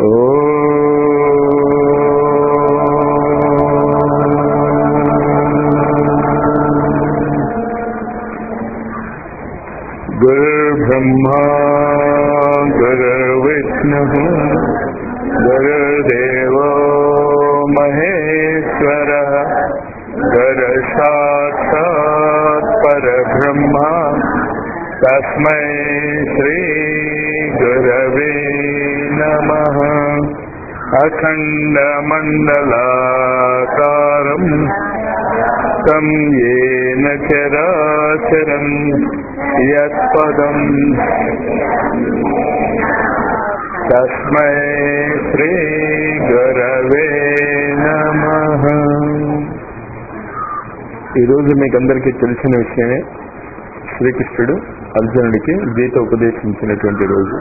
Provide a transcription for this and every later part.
गुरुर्ब्रह्मा गुरुर्विष्णुः गुरुर्देवो महेश्वरः गुरुसाक्षात् परब्रह्मा तस्मै श्रीगुरवे नमः अखण्डमण्डलाकारम् तं येन चराचरम् यत्पदम् तस्मै श्रीगुरवे नमः ఈరోజు మీకు అందరికీ తెలిసిన విషయమే శ్రీకృష్ణుడు అర్జునుడికి గీత ఉపదేశించినటువంటి రోజు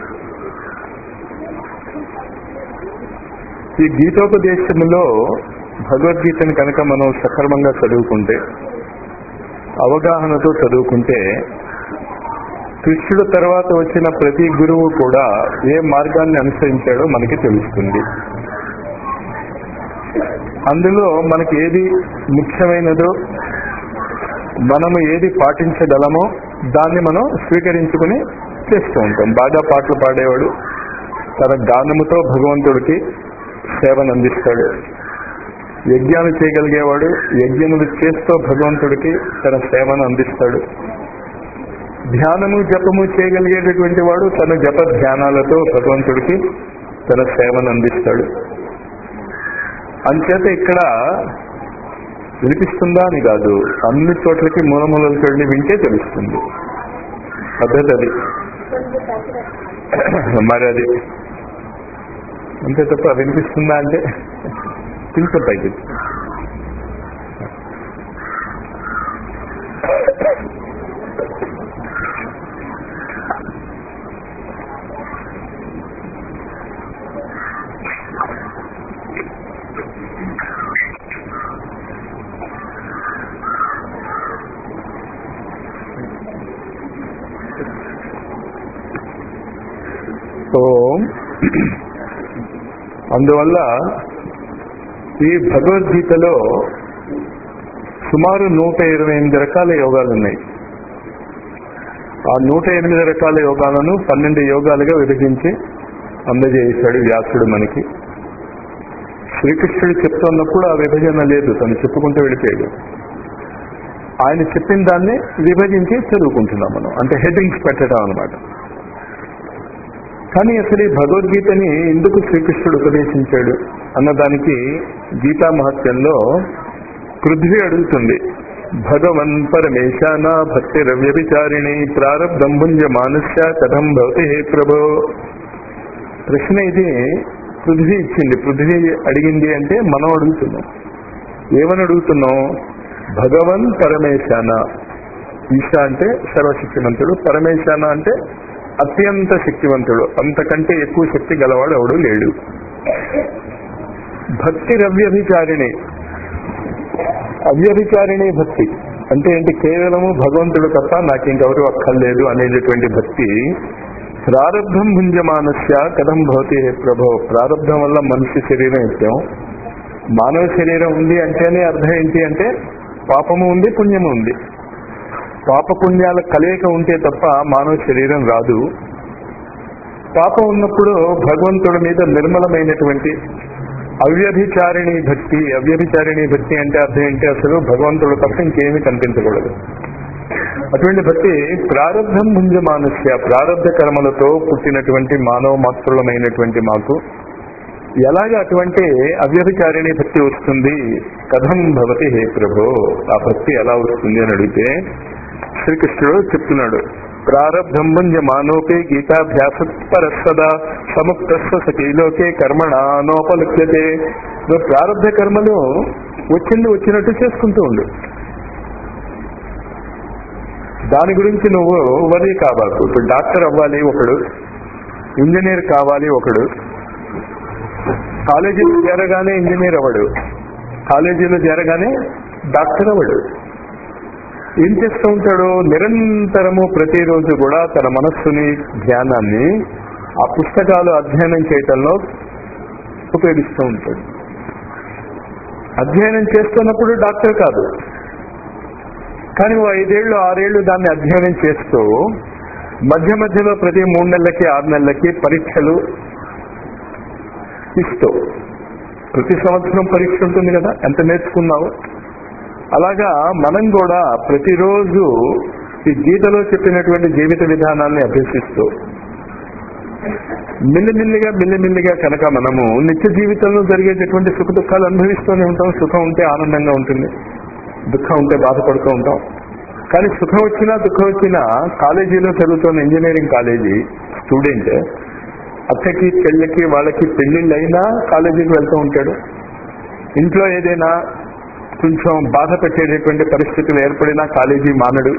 ఈ గీతోపదేశంలో భగవద్గీతని కనుక మనం సక్రమంగా చదువుకుంటే అవగాహనతో చదువుకుంటే కృష్ణుడు తర్వాత వచ్చిన ప్రతి గురువు కూడా ఏ మార్గాన్ని అనుసరించాడో మనకి తెలుస్తుంది అందులో మనకి ఏది ముఖ్యమైనదో మనము ఏది పాటించగలమో దాన్ని మనం స్వీకరించుకుని చేస్తూ ఉంటాం బాగా పాటలు పాడేవాడు తన గానముతో భగవంతుడికి సేవను అందిస్తాడు యజ్ఞాలు చేయగలిగేవాడు యజ్ఞములు చేస్తూ భగవంతుడికి తన సేవను అందిస్తాడు ధ్యానము జపము చేయగలిగేటటువంటి వాడు తన జప ధ్యానాలతో భగవంతుడికి తన సేవను అందిస్తాడు అంచేత ఇక్కడ వినిపిస్తుందా అని కాదు అన్ని చోట్లకి మూలమూలకి వెళ్ళి వింటే తెలుస్తుంది పద్ధతి అది మరి అది అంతే తప్ప వినిపిస్తుందా అంటే కొంచెం పైకి ఓం అందువల్ల ఈ భగవద్గీతలో సుమారు నూట ఇరవై ఎనిమిది రకాల యోగాలు ఉన్నాయి ఆ నూట ఎనిమిది రకాల యోగాలను పన్నెండు యోగాలుగా విభజించి అందజేశాడు వ్యాసుడు మనకి శ్రీకృష్ణుడు చెప్తున్నప్పుడు ఆ విభజన లేదు తను చెప్పుకుంటూ వెళ్ళిపోయాడు ఆయన చెప్పిన దాన్ని విభజించి చదువుకుంటున్నాం మనం అంటే హెడ్డింగ్స్ పెట్టడం అనమాట కానీ అసలు ఈ భగవద్గీతని ఎందుకు శ్రీకృష్ణుడు ఉపదేశించాడు అన్నదానికి గీతా మహత్యంలో పృథ్వీ అడుగుతుంది భగవన్ పరమేశాన భక్తి రవ్యభిచారిణి ప్రారబ్ధం భుంజ మానుష్య కథం భవతి హే ప్రభో ప్రశ్న ఇది పృథ్వీ ఇచ్చింది పృథ్వీ అడిగింది అంటే మనం అడుగుతున్నాం ఏమని అడుగుతున్నాం భగవన్ పరమేశాన ఈశ అంటే సర్వశక్తివంతుడు పరమేశాన అంటే అత్యంత శక్తివంతుడు అంతకంటే ఎక్కువ శక్తి గలవాడు ఎవడు లేడు భక్తి రవ్యభిచారిణి అవ్యభిచారిణి భక్తి అంటే ఏంటి కేవలము భగవంతుడు తప్ప నాకు ఇంకెవరు అక్కర్లేదు అనేటటువంటి భక్తి ప్రారంభం భుంజమానస్య కథం భవతి హే ప్రభో ప్రారంభం వల్ల మనిషి శరీరం ఎత్తాం మానవ శరీరం ఉంది అంటేనే అర్థం ఏంటి అంటే పాపము ఉంది పుణ్యము ఉంది పాపపుణ్యాల కలయిక ఉంటే తప్ప మానవ శరీరం రాదు పాపం ఉన్నప్పుడు భగవంతుడి మీద నిర్మలమైనటువంటి అవ్యభిచారిణి భక్తి అవ్యభిచారిణి భక్తి అంటే అర్థం ఏంటి అసలు భగవంతుడు తప్ప ఇంకేమీ కనిపించకూడదు అటువంటి భక్తి ప్రారంభం ముంజ మానస్య ప్రారంభ కర్మలతో పుట్టినటువంటి మానవ మాత్రులమైనటువంటి మాకు ఎలాగ అటువంటి అవ్యభిచారిణి భక్తి వస్తుంది కథం భవతి హే ప్రభో ఆ భక్తి ఎలా వస్తుంది అని అడిగితే శ్రీకృష్ణుడు చెప్తున్నాడు ప్రారబ్ధం భుంజ మానోపే గీతాభ్యాస పరస్సదా సముక్త సఖీలోకే కర్మణ నోపలుప్యతే నువ్వు ప్రారంభ కర్మలు వచ్చింది వచ్చినట్టు చేసుకుంటూ ఉండు దాని గురించి నువ్వు వరి కావాలి ఇప్పుడు డాక్టర్ అవ్వాలి ఒకడు ఇంజనీర్ కావాలి ఒకడు కాలేజీలో చేరగానే ఇంజనీర్ అవ్వడు కాలేజీలో చేరగానే డాక్టర్ అవ్వడు ఏం చేస్తూ ఉంటాడు నిరంతరము ప్రతిరోజు కూడా తన మనస్సుని ధ్యానాన్ని ఆ పుస్తకాలు అధ్యయనం చేయటంలో ఉపయోగిస్తూ ఉంటాడు అధ్యయనం చేస్తున్నప్పుడు డాక్టర్ కాదు కానీ ఓ ఐదేళ్లు ఆరేళ్లు దాన్ని అధ్యయనం చేస్తూ మధ్య మధ్యలో ప్రతి మూడు నెలలకి ఆరు నెలలకి పరీక్షలు ఇస్తూ ప్రతి సంవత్సరం పరీక్ష ఉంటుంది కదా ఎంత నేర్చుకున్నావు అలాగా మనం కూడా ప్రతిరోజు ఈ గీతలో చెప్పినటువంటి జీవిత విధానాన్ని అభ్యసిస్తూ మిల్లిమిల్లిగా మిల్లిమిల్లిగా కనుక మనము నిత్య జీవితంలో జరిగేటటువంటి సుఖ దుఃఖాలు అనుభవిస్తూనే ఉంటాం సుఖం ఉంటే ఆనందంగా ఉంటుంది దుఃఖం ఉంటే బాధపడుతూ ఉంటాం కానీ సుఖం వచ్చినా దుఃఖం వచ్చినా కాలేజీలో చదువుతున్న ఇంజనీరింగ్ కాలేజీ స్టూడెంట్ అక్కకి చెల్లెకి వాళ్ళకి పెళ్లిళ్ళు అయినా కాలేజీకి వెళ్తూ ఉంటాడు ఇంట్లో ఏదైనా కొంచెం బాధ పెట్టేటటువంటి పరిస్థితులు ఏర్పడినా కాలేజీ మానడు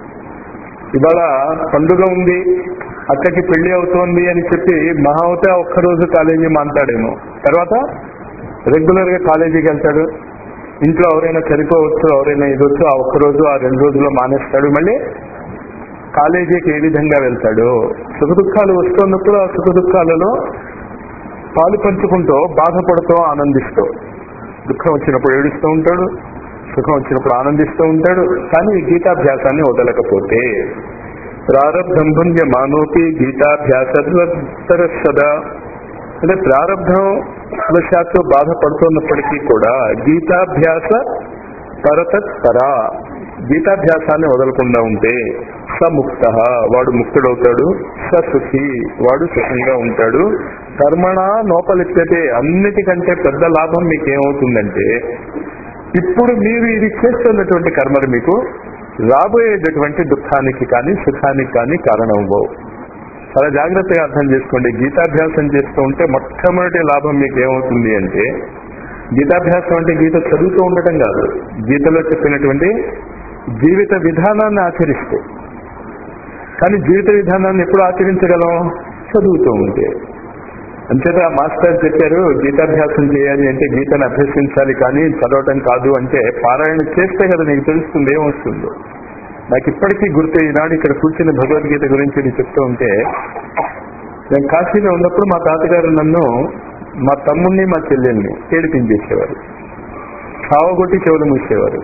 ఇవాళ పండుగ ఉంది అక్కకి పెళ్లి అవుతోంది అని చెప్పి మహా అవుతే ఒక్కరోజు కాలేజీ మాంటాడేమో తర్వాత రెగ్యులర్ గా కాలేజీకి వెళ్తాడు ఇంట్లో ఎవరైనా చనిపోవచ్చు ఎవరైనా ఇదొచ్చు ఆ ఒక్కరోజు ఆ రెండు రోజుల్లో మానేస్తాడు మళ్ళీ కాలేజీకి ఏ విధంగా వెళ్తాడు సుఖ దుఃఖాలు వస్తున్నప్పుడు ఆ సుఖ దుఃఖాలలో పాలు పంచుకుంటూ బాధపడుతూ ఆనందిస్తూ దుఃఖం వచ్చినప్పుడు ఏడుస్తూ ఉంటాడు సుఖం వచ్చినప్పుడు ఆనందిస్తూ ఉంటాడు కానీ ఈ గీతాభ్యాసాన్ని వదలకపోతే ప్రారంభం భుంజ మానోపి గీతాభ్యాస సదా అంటే ప్రారంభం వశాత్తు బాధపడుతున్నప్పటికీ కూడా గీతాభ్యాస పరతత్పర గీతాభ్యాసాన్ని వదలకుండా ఉంటే సముక్త వాడు ముక్తుడవుతాడు ససుఖి వాడు సుఖంగా ఉంటాడు కర్మణ నోపలిప్యతే అన్నిటికంటే పెద్ద లాభం మీకు ఏమవుతుందంటే ఇప్పుడు మీరు ఇది చేస్తున్నటువంటి కర్మలు మీకు రాబోయేటటువంటి దుఃఖానికి కానీ సుఖానికి కానీ కారణం అవ్వవు చాలా జాగ్రత్తగా అర్థం చేసుకోండి గీతాభ్యాసం చేస్తూ ఉంటే మొట్టమొదటి లాభం మీకు ఏమవుతుంది అంటే గీతాభ్యాసం అంటే గీత చదువుతూ ఉండటం కాదు గీతలో చెప్పినటువంటి జీవిత విధానాన్ని ఆచరిస్తూ కానీ జీవిత విధానాన్ని ఎప్పుడు ఆచరించగలం చదువుతూ ఉంటే అంచేత మాస్టర్ చెప్పారు గీతాభ్యాసం చేయాలి అంటే గీతను అభ్యసించాలి కానీ చదవటం కాదు అంటే పారాయణ చేస్తే కదా నీకు తెలుస్తుంది ఏమొస్తుందో నాకు ఇప్పటికీ గుర్తు ఈనాడు ఇక్కడ కూర్చుని భగవద్గీత గురించి నేను చెప్తూ ఉంటే నేను కాశీలో ఉన్నప్పుడు మా తాతగారు నన్ను మా తమ్ముణ్ణి మా చెల్లెల్ని ఏడిపించేసేవారు చావగొట్టి చెవులు మూసేవారు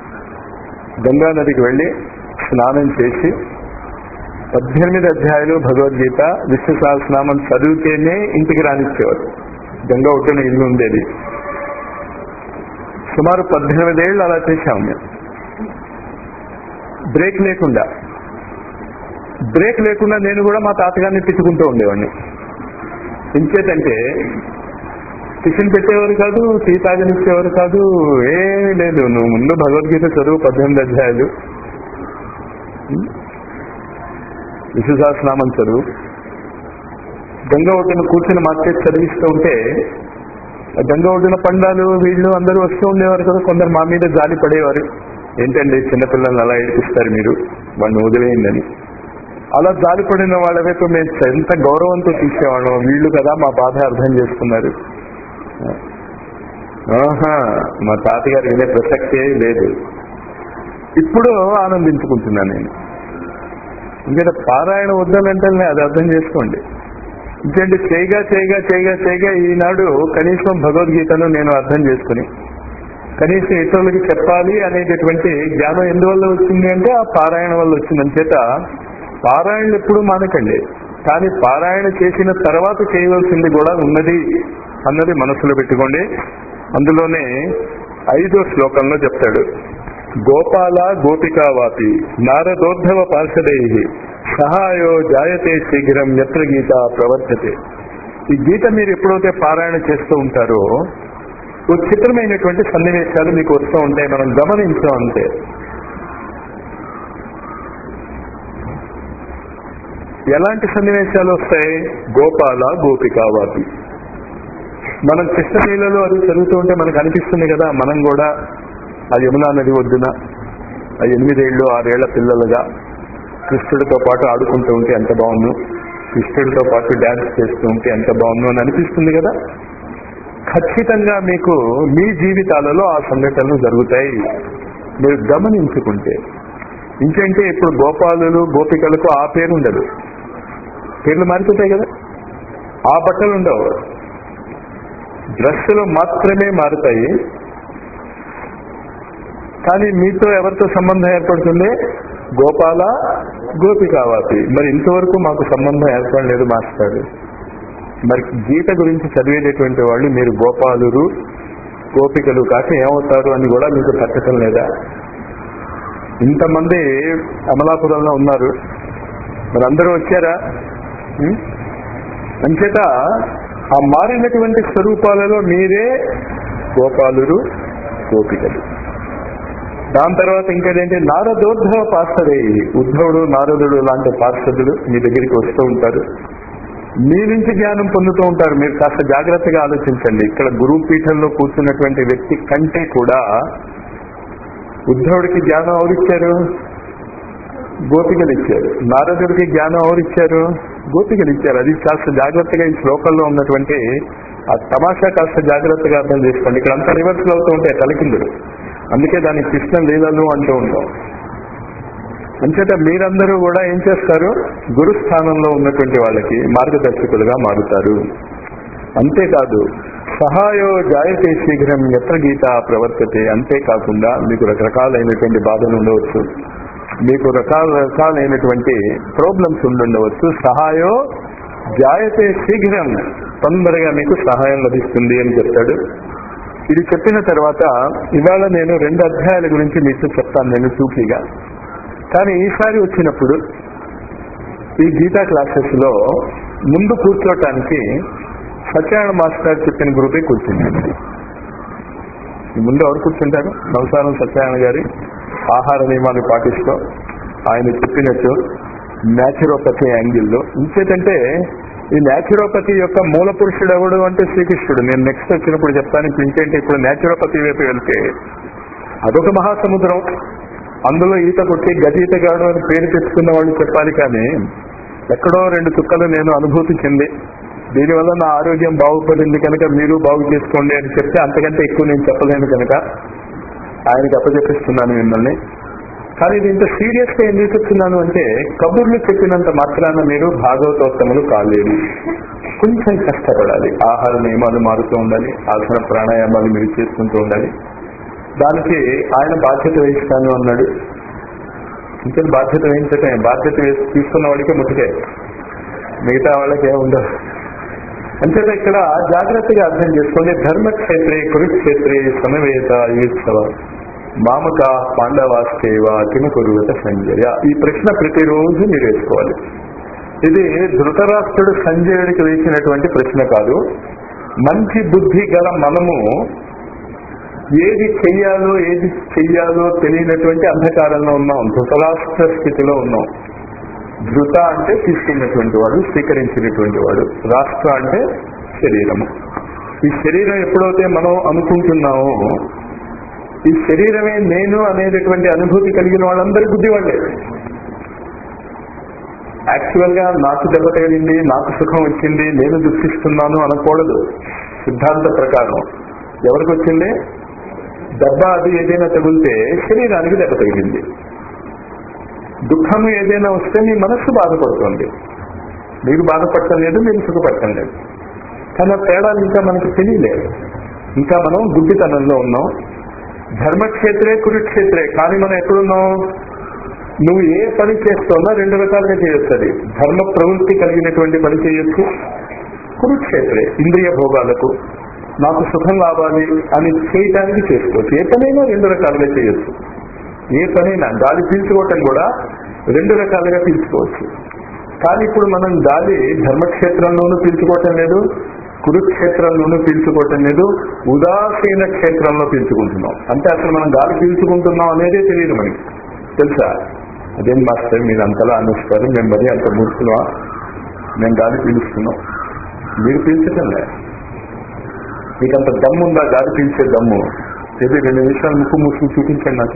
గంగా నదికి వెళ్ళి స్నానం చేసి పద్దెనిమిది అధ్యాయులు భగవద్గీత విష్ణు సహస్రనామం చదివితేనే ఇంటికి రానిచ్చేవారు గంగా ఒడ్డున ఇల్లు ఉండేది సుమారు పద్దెనిమిదేళ్ళు అలా చేశాము మేము బ్రేక్ లేకుండా బ్రేక్ లేకుండా నేను కూడా మా తాతగారిని తిట్టుకుంటూ ఉండేవాడిని ఇంకేతంటే టిఫిన్ పెట్టేవారు కాదు టీ తాగనిచ్చేవారు కాదు ఏమీ లేదు నువ్వు ముందు భగవద్గీత చదువు పద్దెనిమిది అధ్యాయులు విశ్వసహస్రనామం చదువు గంగా ఒడ్డున కూర్చుని మార్కెట్ చదివిస్తూ ఉంటే ఆ గంగా ఒడ్డున పండాలు వీళ్ళు అందరూ వస్తూ ఉండేవారు కదా కొందరు మా మీద జాలి పడేవారు ఏంటండి చిన్నపిల్లల్ని అలా ఏడిపిస్తారు మీరు వాడిని వదిలేయండి అలా జాలిపడిన వాళ్ళ వైపు మేము ఎంత గౌరవంతో తీసేవాళ్ళం వీళ్ళు కదా మా బాధ అర్థం చేసుకున్నారు ఆహా మా తాతగారు వినే ప్రసక్తే లేదు ఇప్పుడు ఆనందించుకుంటున్నాను నేను ఇంకా పారాయణ వద్దనంటే అది అర్థం చేసుకోండి ఇంకేంటి చేయగా చేయగా చేయగా చేయగా ఈనాడు కనీసం భగవద్గీతను నేను అర్థం చేసుకుని కనీసం ఇతరులకి చెప్పాలి అనేటటువంటి జ్ఞానం ఎందువల్ల వచ్చింది అంటే ఆ పారాయణ వల్ల వచ్చింది అంచేత పారాయణలు ఎప్పుడు మానకండి కానీ పారాయణ చేసిన తర్వాత చేయవలసింది కూడా ఉన్నది అన్నది మనసులో పెట్టుకోండి అందులోనే ఐదో శ్లోకంలో చెప్తాడు గోపాల గోపికావాపి నారదోద్ధవ పార్షదై సహాయో జాయతే శీఘ్రం ఎత్ర గీత ప్రవర్తతే ఈ గీత మీరు ఎప్పుడైతే పారాయణ చేస్తూ ఉంటారో ఓ చిత్రమైనటువంటి సన్నివేశాలు మీకు వస్తూ ఉంటాయి మనం గమనించాం అంతే ఎలాంటి సన్నివేశాలు వస్తాయి గోపాల గోపికావాపి మనం కృష్ణశైలలో అది చదువుతూ ఉంటే మనకు అనిపిస్తుంది కదా మనం కూడా ఆ యమునా నది ఒడ్డున ఆ ఎనిమిదేళ్లు ఆరేళ్ల పిల్లలుగా కృష్ణుడితో పాటు ఆడుకుంటూ ఉంటే ఎంత బాగుండు కృష్ణుడితో పాటు డ్యాన్స్ చేస్తూ ఉంటే ఎంత బాగుండు అని అనిపిస్తుంది కదా ఖచ్చితంగా మీకు మీ జీవితాలలో ఆ సంఘటనలు జరుగుతాయి మీరు గమనించుకుంటే ఇంకంటే ఇప్పుడు గోపాలులు గోపికలకు ఆ పేరు ఉండదు పేర్లు మారిపోతాయి కదా ఆ బట్టలు ఉండవు డ్రెస్సులు మాత్రమే మారుతాయి కానీ మీతో ఎవరితో సంబంధం ఏర్పడుతుంది గోపాల గోపికావాతి మరి ఇంతవరకు మాకు సంబంధం ఏర్పడలేదు మాస్టర్ మరి గీత గురించి చదివేటటువంటి వాళ్ళు మీరు గోపాలురు గోపికలు కాక ఏమవుతారు అని కూడా మీకు తట్టడం లేదా ఇంతమంది అమలాపురంలో ఉన్నారు మరి అందరూ వచ్చారా ఉం? అంచేత ఆ మారినటువంటి స్వరూపాలలో మీరే గోపాలురు గోపికలు దాని తర్వాత ఇంకేంటి నారదోద్భవ పార్షదే ఉద్ధవుడు నారదుడు లాంటి పార్షదులు మీ దగ్గరికి వస్తూ ఉంటారు మీ నుంచి జ్ఞానం పొందుతూ ఉంటారు మీరు కాస్త జాగ్రత్తగా ఆలోచించండి ఇక్కడ గురువు పీఠంలో కూర్చున్నటువంటి వ్యక్తి కంటే కూడా ఉద్ధవుడికి జ్ఞానం ఎవరిచ్చారు గోపికలు ఇచ్చారు నారదుడికి జ్ఞానం ఎవరిచ్చారు గోపికలు ఇచ్చారు అది కాస్త జాగ్రత్తగా ఈ శ్లోకంలో ఉన్నటువంటి ఆ తమాషా కాస్త జాగ్రత్తగా అర్థం చేసుకోండి ఇక్కడ అంతా రివర్స్ లో అవుతూ ఉంటాయి తలకిందులు అందుకే దాన్ని కృష్ణ లీలలు అంటూ ఉంటాం అంచేత మీరందరూ కూడా ఏం చేస్తారు గురు స్థానంలో ఉన్నటువంటి వాళ్ళకి మార్గదర్శకులుగా మారుతారు అంతేకాదు సహాయో జాయతే శీఘ్రం ఎత్ర గీత ప్రవర్తతే అంతేకాకుండా మీకు రకరకాలైనటువంటి బాధలు ఉండవచ్చు మీకు రకాల రకాలైనటువంటి ప్రాబ్లమ్స్ ఉండుండవచ్చు సహాయో జాయతే శీఘ్రం తొందరగా మీకు సహాయం లభిస్తుంది అని చెప్తాడు ఇది చెప్పిన తర్వాత ఇవాళ నేను రెండు అధ్యాయాల గురించి మీతో చెప్తాను నేను చూపిగా కానీ ఈసారి వచ్చినప్పుడు ఈ గీతా క్లాసెస్ లో ముందు కూర్చోటానికి సత్యనారాయణ మాస్టర్ చెప్పిన గ్రూపే కూర్చుంది ముందు ఎవరు కూర్చుంటారు సంసారం సత్యనారాయణ గారి ఆహార నియమాలు పాటిస్తూ ఆయన చెప్పినట్టు న్యాచురోపతి యాంగిల్లో ఇంకేంటంటే ఈ న్యాచురోపతి యొక్క మూల పురుషుడు ఎవడు అంటే శ్రీకృష్ణుడు నేను నెక్స్ట్ వచ్చినప్పుడు చెప్తాను ఇప్పుడు ఇంకేంటి ఇప్పుడు న్యాచురోపతి వైపు వెళ్తే అదొక మహాసముద్రం అందులో ఈత కొట్టి గజీతగాడు అని పేరు తెచ్చుకున్న వాళ్ళు చెప్పాలి కానీ ఎక్కడో రెండు చుక్కలు నేను అనుభూతి చెంది దీనివల్ల నా ఆరోగ్యం బాగుపడింది కనుక మీరు బాగు చేసుకోండి అని చెప్తే అంతకంటే ఎక్కువ నేను చెప్పలేను కనుక ఆయనకి అప్పచెప్పిస్తున్నాను మిమ్మల్ని కానీ ఇది ఇంత సీరియస్ గా ఎందుకు చెప్తున్నాను అంటే కబుర్లు చెప్పినంత మాత్రాన మీరు భాగవతోత్తములు కాలేరు కొంచెం కష్టపడాలి ఆహార నియమాలు మారుతూ ఉండాలి ఆసన ప్రాణాయామాలు మీరు చేసుకుంటూ ఉండాలి దానికి ఆయన బాధ్యత వహిస్తాను అన్నాడు ఇంకా బాధ్యత వహించటే బాధ్యత వేసి తీసుకున్న వాడికి ముట్టుకే మిగతా వాళ్ళకి ఏముండదు అంచేత ఇక్కడ జాగ్రత్తగా అర్థం చేసుకోండి ధర్మక్షేత్రే కురుక్షేత్రే సమవేత ఈత్సవ మామక పాండవాస్తేవ కిమకురువత సంజయ ఈ ప్రశ్న ప్రతిరోజు మీరు వేసుకోవాలి ఇది ధృతరాష్ట్రుడు సంజయుడికి వేసినటువంటి ప్రశ్న కాదు మంచి బుద్ధి గల మనము ఏది చెయ్యాలో ఏది చెయ్యాలో తెలియనటువంటి అంధకారంలో ఉన్నాం ధృతరాష్ట్ర స్థితిలో ఉన్నాం ధృత అంటే తీసుకున్నటువంటి వాడు స్వీకరించినటువంటి వాడు రాష్ట్ర అంటే శరీరము ఈ శరీరం ఎప్పుడైతే మనం అనుకుంటున్నామో ఈ శరీరమే నేను అనేటటువంటి అనుభూతి కలిగిన వాళ్ళందరి బుద్ధి వాళ్ళే యాక్చువల్ గా నాకు దెబ్బ తగిలింది నాకు సుఖం వచ్చింది నేను దుఃఖిస్తున్నాను అనకూడదు సిద్ధాంత ప్రకారం ఎవరికి వచ్చింది దెబ్బ అది ఏదైనా తగిలితే శరీరానికి దెబ్బ తగిలింది దుఃఖము ఏదైనా వస్తే మీ మనస్సు బాధపడుతుంది మీరు బాధపడటం లేదు మీరు సుఖపడటం లేదు కానీ ఆ తేడాలు ఇంకా మనకి తెలియలేదు ఇంకా మనం గుడ్డితనంలో ఉన్నాం ధర్మక్షేత్రే కురుక్షేత్రే కానీ మనం ఎక్కడున్నాం నువ్వు ఏ పని చేస్తున్నా రెండు రకాలుగా చేయొచ్చు అది ధర్మ ప్రవృత్తి కలిగినటువంటి పని చేయొచ్చు కురుక్షేత్రే ఇంద్రియ భోగాలకు నాకు సుఖం కావాలి అని చేయటానికి చేసుకోవచ్చు ఏ పనైనా రెండు రకాలుగా చేయొచ్చు ఏ పనైనా గాలి పీల్చుకోవటం కూడా రెండు రకాలుగా పీల్చుకోవచ్చు కానీ ఇప్పుడు మనం గాలి ధర్మక్షేత్రంలోనూ పీల్చుకోవటం లేదు కురుక్షేత్రంలోనూ పీల్చుకోవటం లేదు ఉదాసీన క్షేత్రంలో పీల్చుకుంటున్నాం అంటే అసలు మనం గాలి పీల్చుకుంటున్నాం అనేదే తెలియదు మనకి తెలుసా అదేం మాస్టర్ మీరు అంతలా అనుస్తారు మేము మరీ అంత మూర్ఖులమా మేము గాలి పీలుస్తున్నాం మీరు పీల్చటం లే మీకు అంత దమ్ము ఉందా గాలి పీల్చే దమ్ము ఏది రెండు నిమిషాలు ముక్కు మూసుకు చూపించండి నాకు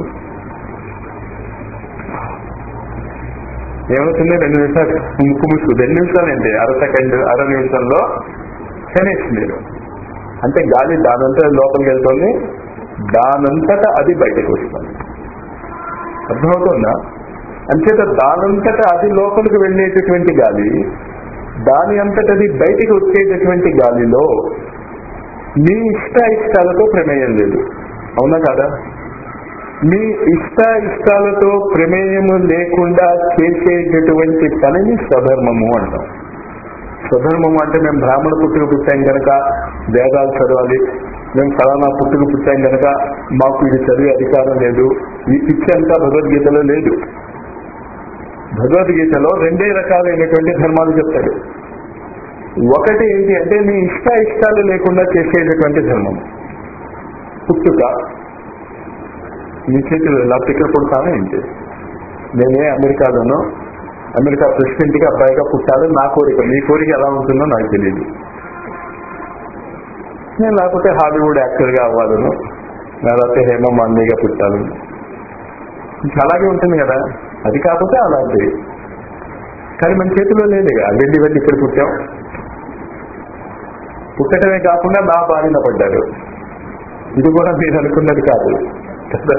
ఏమవుతుంది రెండు నిమిషాలు ముక్కు మూసుకు రెండు నిమిషాలు ఏంటి అర సెకండ్ అర నిమిషంలో ఫినిష్ మీరు అంటే గాలి దానంతా లోపలికి వెళ్తుంది దానంతటా అది బయటకు వస్తుంది అర్థమవుతుందా అంచేత దానంతటా అది లోపలికి వెళ్ళేటటువంటి గాలి దాని అంతటది బయటికి వచ్చేటటువంటి గాలిలో మీ ఇష్ట ఇష్టాలతో ప్రమేయం లేదు అవునా కాదా మీ ఇష్ట ఇష్టాలతో ప్రమేయము లేకుండా చేసేటటువంటి పనిని స్వధర్మము అంటాం స్వధర్మము అంటే మేము బ్రాహ్మణ పుట్టుకు పుట్టాం కనుక వేదాలు చదవాలి మేము ఫలానా పుట్టుకు పుట్టాం కనుక మాకు ఇది చదివే అధికారం లేదు ఈ పిచ్చి అంతా భగవద్గీతలో లేదు భగవద్గీతలో రెండే రకాలైనటువంటి ధర్మాలు చెప్తాడు ఒకటి ఏంటి అంటే మీ ఇష్ట ఇష్టాలు లేకుండా చేసేటటువంటి ధర్మం పుట్టుక మీ చేతులు ఇలా టికెట్ పుడతాను ఏంటి నేనే అమెరికాలోనో అమెరికా ప్రెసిడెంట్ గా అబ్బాయిగా పుట్టాలి నా కోరిక మీ కోరిక ఎలా ఉంటుందో నాకు తెలియదు నేను లేకపోతే హాలీవుడ్ యాక్టర్ గా అవ్వాలను లేకపోతే హేమ మాలినిగా పుట్టాలను ఇంకా అలాగే ఉంటుంది కదా అది కాకపోతే అలాంటివి కానీ మన చేతిలో లేదుగా వెళ్ళి వెళ్ళి ఇక్కడ పుట్టాం పుట్టడమే కాకుండా నా బారిన పడ్డారు ఇది కూడా మీరు అనుకున్నది కాదు కదా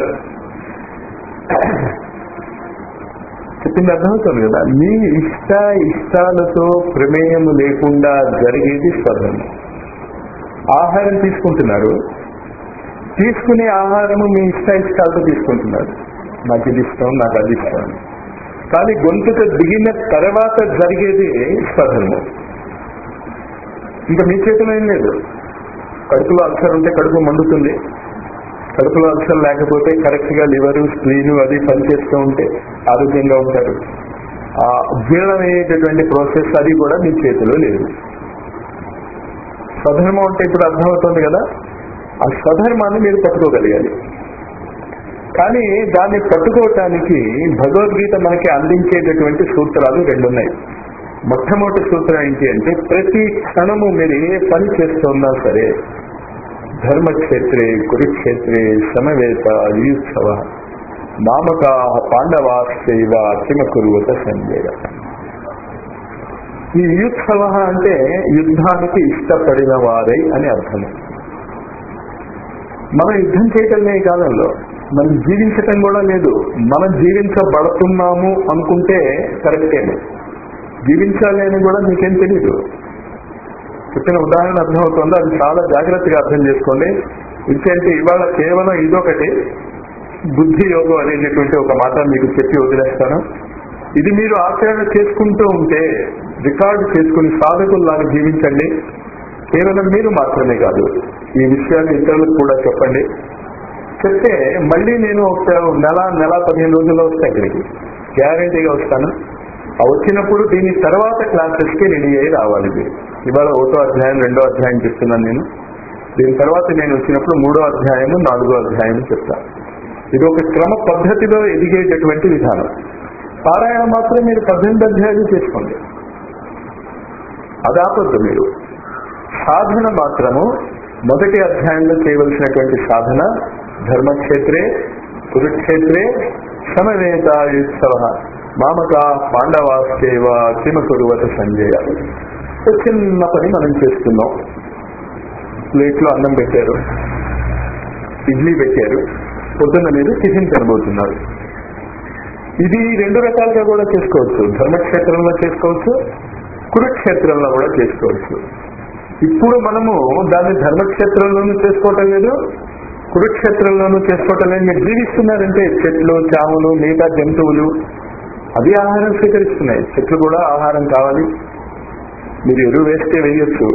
చెప్పింది అర్థమవుతుంది కదా మీ ఇష్ట ఇష్టాలతో ప్రమేయము లేకుండా జరిగేది స్వధర్మం ఆహారం తీసుకుంటున్నారు తీసుకునే ఆహారము మీ ఇష్ట ఇష్టాలతో తీసుకుంటున్నారు నాకు ఇది ఇష్టం నాకు అది ఇష్టం కానీ గొంతుకు దిగిన తర్వాత జరిగేది స్వధర్మం ఇంకా మీ చేతిలో ఏం లేదు కడుపులో అల్సర్ ఉంటే కడుపు మండుతుంది కడుపులో అల్సర్ లేకపోతే కరెక్ట్ గా లివర్ స్ప్లీన్ అది పనిచేస్తూ ఉంటే ఆరోగ్యంగా ఉంటారు ఆ జీర్ణం అయ్యేటటువంటి ప్రాసెస్ అది కూడా మీ చేతిలో లేదు స్వధర్మం అంటే ఇప్పుడు అర్థమవుతుంది కదా ఆ స్వధర్మాన్ని మీరు పట్టుకోగలిగాలి కానీ దాన్ని పట్టుకోవటానికి భగవద్గీత మనకి అందించేటటువంటి సూత్రాలు రెండు ఉన్నాయి మొట్టమొదటి సూత్రం ఏంటి అంటే ప్రతి క్షణము మీరు ఏ పని చేస్తున్నా సరే ధర్మక్షేత్రే కురుక్షేత్రే సమవేత యుత్సవ మామక పాండవాశ్చైవ అతిమ కురువత సంజయ ఈ యుత్సవ అంటే యుద్ధానికి ఇష్టపడిన వారై అని అర్థము మనం యుద్ధం చేయటమే ఈ కాలంలో మనం జీవించటం కూడా లేదు మనం జీవించబడుతున్నాము అనుకుంటే కరెక్టేనే జీవించాలి అని కూడా మీకేం తెలియదు చెప్పిన ఉదాహరణ అర్థమవుతుందో అది చాలా జాగ్రత్తగా అర్థం చేసుకోండి ఎందుకంటే ఇవాళ కేవలం ఇదొకటి బుద్ధి యోగం అనేటటువంటి ఒక మాట మీకు చెప్పి వదిలేస్తాను ఇది మీరు ఆచరణ చేసుకుంటూ ఉంటే రికార్డు చేసుకుని సాధకుల్లాగా జీవించండి కేవలం మీరు మాత్రమే కాదు ఈ విషయాన్ని ఇతరులకు కూడా చెప్పండి చెప్తే మళ్ళీ నేను ఒక నెల నెల పదిహేను రోజుల్లో వస్తాను ఇక్కడికి గ్యారంటీగా వస్తాను ఆ వచ్చినప్పుడు దీని తర్వాత క్లాసెస్ కి రెడీ అయ్యి రావాలి మీరు ఇవాళ ఒకటో అధ్యాయం రెండో అధ్యాయం చెప్తున్నాను నేను దీని తర్వాత నేను వచ్చినప్పుడు మూడో అధ్యాయము నాలుగో అధ్యాయం చెప్తాను ఇది ఒక క్రమ పద్ధతిలో ఎదిగేటటువంటి విధానం పారాయణ మాత్రం మీరు పద్దెనిమిది అధ్యాయాలు చేసుకోండి అది ఆపద్దు మీరు సాధన మాత్రము మొదటి అధ్యాయంలో చేయవలసినటువంటి సాధన ధర్మక్షేత్రే కురుక్షేత్రే సమవేతాయుత్సవ మామక పాండవాస్కేవ కిమ కురువత సంజయ ఒక చిన్న పని మనం చేస్తున్నాం ప్లేట్లో అన్నం పెట్టారు ఇడ్లీ పెట్టారు పొద్దున్న మీరు టిఫిన్ తినబోతున్నారు ఇది రెండు రకాలుగా కూడా చేసుకోవచ్చు ధర్మక్షేత్రంలో చేసుకోవచ్చు కురుక్షేత్రంలో కూడా చేసుకోవచ్చు ఇప్పుడు మనము దాన్ని ధర్మక్షేత్రంలోనూ చేసుకోవటం లేదు కురుక్షేత్రంలోనూ చేసుకోవటం లేదు మీరు జీవిస్తున్నారంటే చెట్లు చాములు మిగతా జంతువులు అవి ఆహారం స్వీకరిస్తున్నాయి చెట్లు కూడా ఆహారం కావాలి మీరు ఎరువు వేస్తే వేయొచ్చు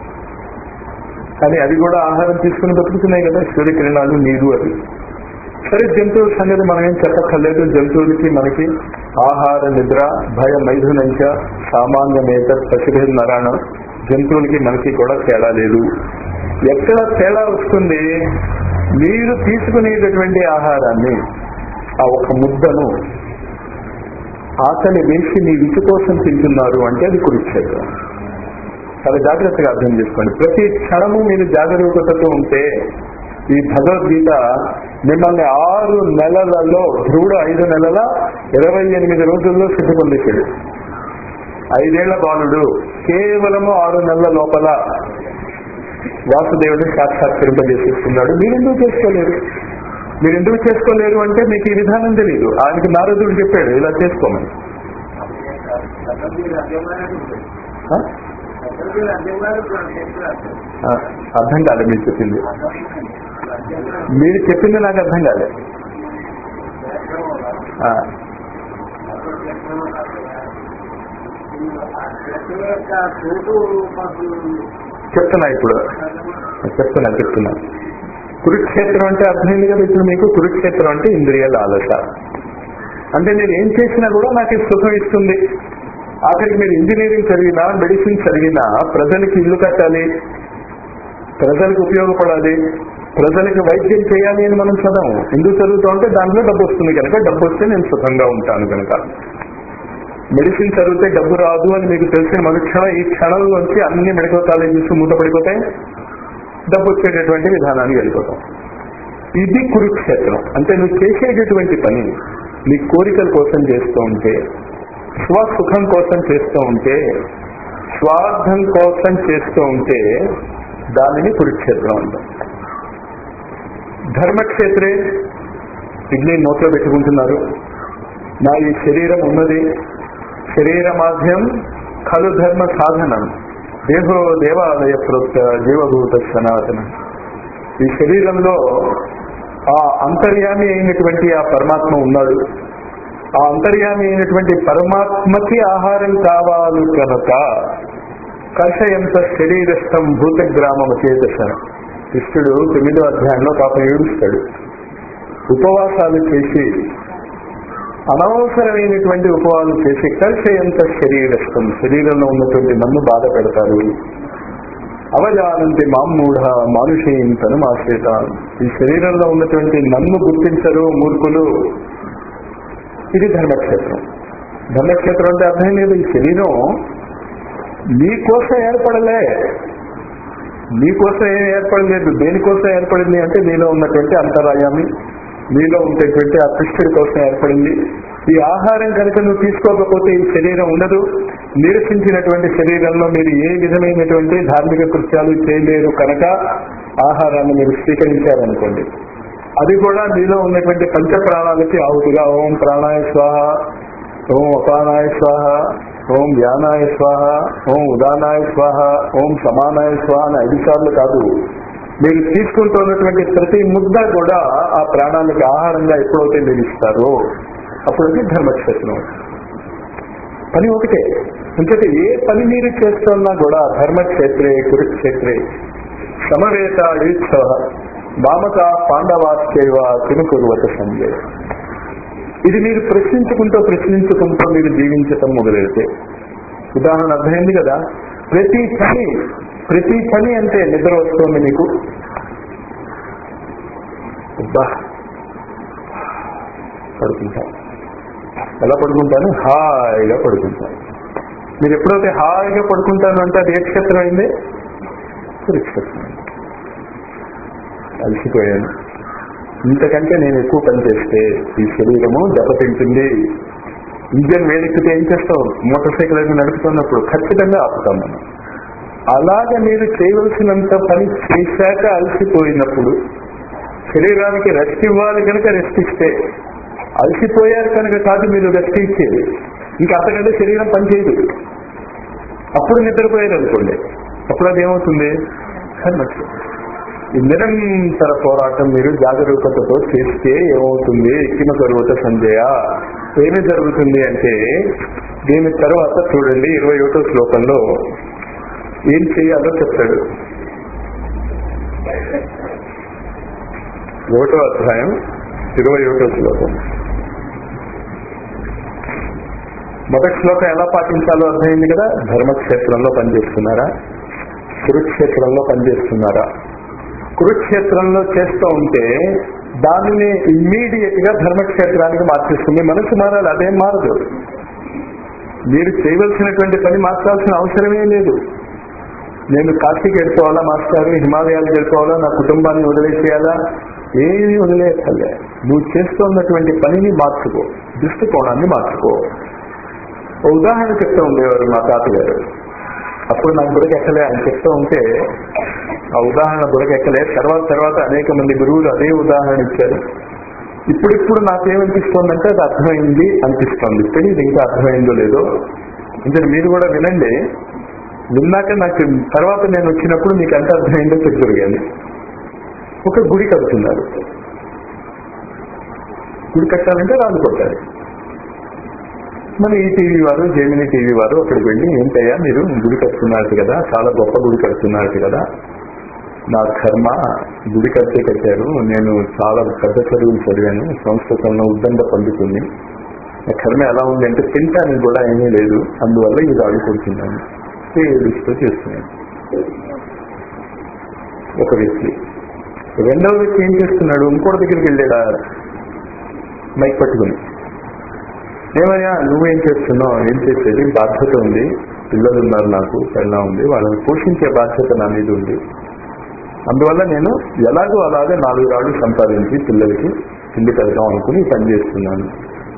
కానీ అవి కూడా ఆహారం తీసుకుని బతుకుతున్నాయి కదా సూర్యకిరణాలు నీరు అవి సరే జంతువుల సంగతి మనం ఏం చెప్పక్కర్లేదు జంతువులకి మనకి ఆహార నిద్ర భయ మైథునంచ సామాన్యమేత పశుభేద నరాణం జంతువులకి మనకి కూడా తేడా లేదు ఎక్కడ తేడా వస్తుంది మీరు తీసుకునేటటువంటి ఆహారాన్ని ఆ ఒక ముద్దను ఆకలి వేసి మీ విసు కోసం తింటున్నారు అంటే అది కురుక్షేత్రం చాలా జాగ్రత్తగా అర్థం చేసుకోండి ప్రతి క్షణము మీరు జాగరూకతతో ఉంటే ఈ భగవద్గీత మిమ్మల్ని ఆరు నెలలలో ధ్రువుడు ఐదు నెలల ఇరవై ఎనిమిది రోజుల్లో సిద్ధి పొందేశాడు ఐదేళ్ల బాలుడు కేవలము ఆరు నెలల లోపల వాసుదేవుడిని సాక్షాత్కరింపజేసేస్తున్నాడు మీరెందుకు చేసుకోలేరు మీరు ఎందుకు చేసుకోలేరు అంటే మీకు ఈ విధానం తెలియదు ఆయనకి నారదుడు చెప్పాడు ఇలా చేసుకోమని ఆ? ఆ, అర్థం కాలేదు మీరు చెప్పింది మీరు చెప్పింది నాకు అర్థం కాలేదు ఆ, చెప్తున్నా ఇప్పుడు చెప్తున్నా చెప్తున్నా కురుక్షేత్రం అంటే అర్థమైంది కదా ఇప్పుడు మీకు కురుక్షేత్రం అంటే ఇంద్రియాల ఆలోచన అంటే నేను ఏం చేసినా కూడా నాకు ఇది సుఖం ఇస్తుంది ఆఖరికి మీరు ఇంజనీరింగ్ చదివినా మెడిసిన్ చదివినా ప్రజలకి ఇల్లు కట్టాలి ప్రజలకు ఉపయోగపడాలి ప్రజలకు వైద్యం చేయాలి అని మనం చదవం ఎందుకు చదువుతా ఉంటే దాంట్లో డబ్బు వస్తుంది కనుక డబ్బు వస్తే నేను సుఖంగా ఉంటాను కనుక మెడిసిన్ చదివితే డబ్బు రాదు అని మీకు తెలిసిన మరుక్షణం ఈ క్షణంలోంచి అన్ని మెడికల్ కాలేజెస్ మూతపడిపోతాయి డబ్బు వచ్చేటటువంటి విధానానికి వెళ్ళిపోతాం ఇది కురుక్షేత్రం అంటే నువ్వు చేసేటటువంటి పని నీ కోరికల కోసం చేస్తూ ఉంటే స్వసుఖం కోసం చేస్తూ ఉంటే స్వార్థం కోసం చేస్తూ ఉంటే దానిని కురుక్షేత్రం అంటాం ధర్మక్షేత్రే ఇడ్లీ నోట్లో పెట్టుకుంటున్నారు నా ఈ శరీరం ఉన్నది శరీర మాధ్యం ఖలు ధర్మ సాధనం దేహో దేవాలయ ప్రోక్త జీవభూత సనాతనం ఈ శరీరంలో ఆ అంతర్యామి అయినటువంటి ఆ పరమాత్మ ఉన్నాడు ఆ అంతర్యామి అయినటువంటి పరమాత్మకి ఆహారం కావాలి కనుక కర్షయంత శరీరస్థం భూతగ్రామం చేదశ కృష్ణుడు తొమ్మిదో అధ్యాయంలో పాపం ఏడుస్తాడు ఉపవాసాలు చేసి అనవసరమైనటువంటి ఉపవాసాలు చేసి కర్షయంత శరీరస్థం శరీరంలో ఉన్నటువంటి నన్ను బాధ పెడతారు అవజానంతి మామూఢ మానుషేయింతను ఆశ్రిత ఈ శరీరంలో ఉన్నటువంటి నన్ను గుర్తించరు మూర్ఖులు ఇది ధర్మక్షేత్రం ధర్మక్షేత్రం అంటే అర్థం లేదు ఈ శరీరం నీకోసం ఏర్పడలే నీకోసం ఏం ఏర్పడలేదు దేనికోసం ఏర్పడింది అంటే నీలో ఉన్నటువంటి అంతరాయాన్ని నీలో ఉండేటువంటి ఆ కృష్ణుడి కోసం ఏర్పడింది ఈ ఆహారం కనుక నువ్వు తీసుకోకపోతే ఈ శరీరం ఉండదు నిరసించినటువంటి శరీరంలో మీరు ఏ విధమైనటువంటి ధార్మిక కృత్యాలు చేయలేరు కనుక ఆహారాన్ని మీరు స్వీకరించారనుకోండి అది కూడా మీలో ఉన్నటువంటి పంచ ప్రాణాలకి ఆహుతిగా ఓం ప్రాణాయ స్వాహ ఓం అపానాయ స్వాహ ఓం వ్యానాయ స్వాహ ఓం ఉదానాయ స్వాహ ఓం సమానాయ స్వాహ అని ఐదు సార్లు కాదు మీరు తీసుకుంటున్నటువంటి ప్రతి ముద్ద కూడా ఆ ప్రాణాలకు ఆహారంగా ఎప్పుడైతే మీరు ఇస్తారో అప్పుడు అది ధర్మక్షేత్రం పని ఒకటే ఇంకటి ఏ పని మీరు చేస్తున్నా కూడా ధర్మక్షేత్రే కురుక్షేత్రే సమవేత ఈక్ష మామక పాండవాస్యవ తినుకురువత సంజయ్ ఇది మీరు ప్రశ్నించుకుంటూ ప్రశ్నించుకుంటూ మీరు జీవించటం మొదలెడితే ఉదాహరణ అర్థమైంది కదా ప్రతి పని ప్రతి పని అంటే నిద్ర వస్తుంది మీకు అబ్బా పడుకుంటాను ఎలా పడుకుంటాను హాయిగా పడుకుంటాను మీరు ఎప్పుడైతే హాయిగా పడుకుంటాను అంటే అది ఏ క్షేత్రం అయింది కురుక్షేత్రం అలసిపోయాను ఇంతకంటే నేను ఎక్కువ పని చేస్తే ఈ శరీరము దెబ్బతింటుంది ఇంజన్ వేడెక్కితే ఏం చేస్తాం మోటార్ సైకిల్ అయితే నడుపుతున్నప్పుడు ఖచ్చితంగా ఆపుతాం మనం అలాగ మీరు చేయవలసినంత పని చేశాక అలసిపోయినప్పుడు శరీరానికి రెస్ట్ ఇవ్వాలి కనుక రెస్ట్ ఇస్తే అలసిపోయారు కనుక కాదు మీరు రెస్ట్ ఇచ్చేది ఇంకా అంతకంటే శరీరం పనిచేయదు అప్పుడు నిద్రపోయారు అనుకోండి అప్పుడు అది ఏమవుతుంది కర్మక్ష ఈ నిరంతర పోరాటం మీరు జాగరూకతతో చేస్తే ఏమవుతుంది ఎక్కిన తరువాత సంజయ ఏమి జరుగుతుంది అంటే దీని తర్వాత చూడండి ఇరవై ఒకటో శ్లోకంలో ఏం చేయాలో చెప్తాడు ఒకటో అధ్యాయం ఇరవై ఒకటో శ్లోకం మొదటి శ్లోకం ఎలా పాటించాలో అర్థమైంది కదా ధర్మక్షేత్రంలో పనిచేస్తున్నారా కురుక్షేత్రంలో పనిచేస్తున్నారా కురుక్షేత్రంలో చేస్తూ ఉంటే దానిని ఇమ్మీడియట్ గా ధర్మక్షేత్రానికి మార్చేస్తుంది మనసు మారాలి అదేం మారదు మీరు చేయవలసినటువంటి పని మార్చాల్సిన అవసరమే లేదు నేను కాశీకి వెళ్ళిపోవాలా మాస్టర్ హిమాలయాలకు వెళ్ళిపోవాలా నా కుటుంబాన్ని వదిలేసేయాలా ఏమీ వదిలేసలే నువ్వు చేస్తున్నటువంటి పనిని మార్చుకో దృష్టికోణాన్ని మార్చుకో ఓ ఉదాహరణ చెప్తూ ఉండేవారు మా తాతగారు అప్పుడు నాకు బుడకెక్కలే ఆయన చెప్తూ ఉంటే ఆ ఉదాహరణ బుడకెక్కలే తర్వాత తర్వాత అనేక మంది గురువులు అదే ఉదాహరణ ఇచ్చారు ఇప్పుడిప్పుడు నాకేమనిపిస్తోందంటే అది అర్థమైంది అనిపిస్తోంది తెలియదు ఇంకా అర్థమైందో లేదో ఇంకా మీరు కూడా వినండి విన్నాక నాకు తర్వాత నేను వచ్చినప్పుడు మీకు ఎంత అర్థమైందో చెప్తారు కానీ ఒక గుడి కడుతున్నారు గుడి కట్టాలంటే రాళ్ళు కొట్టాలి మన ఈ టీవీ వారు జేమిని టీవీ వారు అక్కడికి వెళ్ళి ఏంటయ్యా మీరు గుడి కడుతున్నారు కదా చాలా గొప్ప గుడి కడుతున్నారు కదా నా కర్మ గుడి కట్టే కట్టారు నేను చాలా పెద్ద చదువులు చదివాను సంస్కృతంలో ఉద్దండ పండుతుంది నా కర్మ ఎలా ఉంది అంటే తింటానికి కూడా ఏమీ లేదు అందువల్ల ఇది ఆడుకుంటున్నాను ఏడుస్తూ చేస్తున్నాను ఒక వ్యక్తి రెండవ వ్యక్తి ఏం చేస్తున్నాడు ఇంకోటి దగ్గరికి వెళ్ళాడా మైక్ పట్టుకుని ఏమయ్యా నువ్వేం చేస్తున్నావు ఏం చేసేది బాధ్యత ఉంది పిల్లలు ఉన్నారు నాకు పెళ్ళ ఉంది వాళ్ళని పోషించే బాధ్యత నా మీద ఉంది అందువల్ల నేను ఎలాగో అలాగే నాలుగు రాళ్ళు సంపాదించి పిల్లలకి తిండి పెడతాం అనుకుని ఈ పని చేస్తున్నాను